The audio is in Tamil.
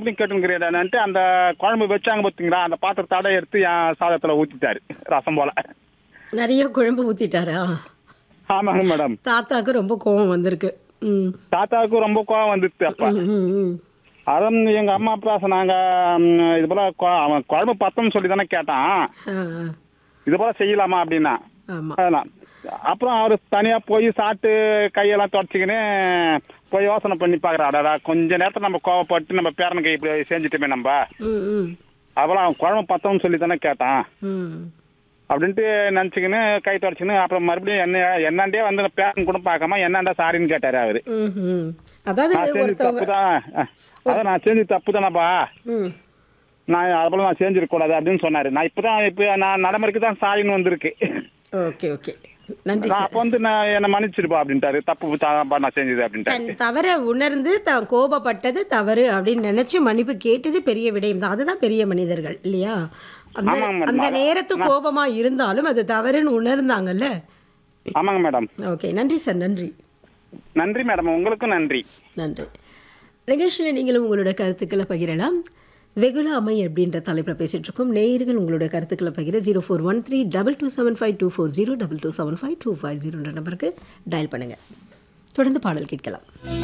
மறுபடியும் கேட்டுங்கிறேன்ட்டு அந்த குழம்பு வச்சாங்க பார்த்தீங்களா அந்த பாத்திரத்தோட எடுத்து என் சாதத்துல ஊத்திட்டாரு ரசம் போல நிறைய குழம்பு ஊத்திட்டாரா ஆமாங்க மேடம் தாத்தாக்கு ரொம்ப கோவம் வந்திருக்கு ம் தாத்தாவுக்கு ரொம்ப கோவம் வந்துச்சு அப்ப ம், ம், ம். அதான் எங்க அம்மா அப்பா சொன்னாங்க ம், இது போல கொ- அவன் குழம்பு பத்தம்னு சொல்லி தானே கேட்டான் ஆ, ஆ. இது போல செய்யலாமா அப்படின்னா ஆமா அதெல்லாம் அப்புறம் அவர் தனியா போய் சாப்பிட்டு கையெல்லாம் தொடச்சிக்கின்னு போய் யோசனை பண்ணி பாக்குறாடா கொஞ்ச நேரத்துல நம்ம கோவப்பட்டு நம்ம பேரனுக்கு இப்படி செஞ்சுட்டுமே நம்ம ம் ம் அப்புறம் அவன் குழம்பு பத்தம்னு சொல்லி தானே கேட்டான் ம் அப்படின்ட்டு நினச்சிக்கின்னு கை தொடச்சிக்கின்னு அப்புறம் மறுபடியும் என்ன என்னாண்டே வந்து பேரன் கூட பார்க்காம என்னாண்டா சாரின்னு கேட்டாரு அவரு ம், ம். அதாவது நான் செஞ்சு ஒருத்தவங்க தப்பு தான் அதான் நான் செஞ்சு தப்பு தானப்பா ம் நான் அது போல நான் செஞ்சிருக்க கூடாது அப்படின்னு சொன்னாரு நான் இப்பதான் இப்ப நான் நடைமுறைக்கு தான் சாரின்னு வந்திருக்கு ஓகே ஓகே நன்றி நான் சார் அப்ப வந்து நான் என்ன மன்னிச்சிருப்பா அப்படின்ட்டாரு தப்பு தான்ப்பா நான் செஞ்சது அப்படின்ட்டாரு தன் தவறை உணர்ந்து தான் கோபப்பட்டது தவறு அப்படின்னு நினைச்சு மன்னிப்பு கேட்டது பெரிய விடயம் தான் அதுதான் பெரிய மனிதர்கள் இல்லையா அந்த ஆமாங்க மேடம். அந்த அதான். நேரத்து கோபமா இருந்தாலும் அது தவறுன்னு உணர்ந்தாங்கல்ல ஆமாங்க மேடம் ஓகே நன்றி சார் நன்றி நன்றி மேடம் உங்களுக்கும் நன்றி நன்றி நிகழ்ச்சியில் நீங்களும் உங்களோட கருத்துக்களை பகிரலாம் வெகுள அமை அப்படின்ற தலைப்பில் பேசிட்டு இருக்கோம் நேயர்கள் உங்களோட கருத்துக்களை பகிர zero four one three double two seven five two four zero double two seven five two five ஜீரோன்ற நம்பருக்கு டயல் பண்ணுங்கள் தொடர்ந்து பாடல் கேட்கலாம்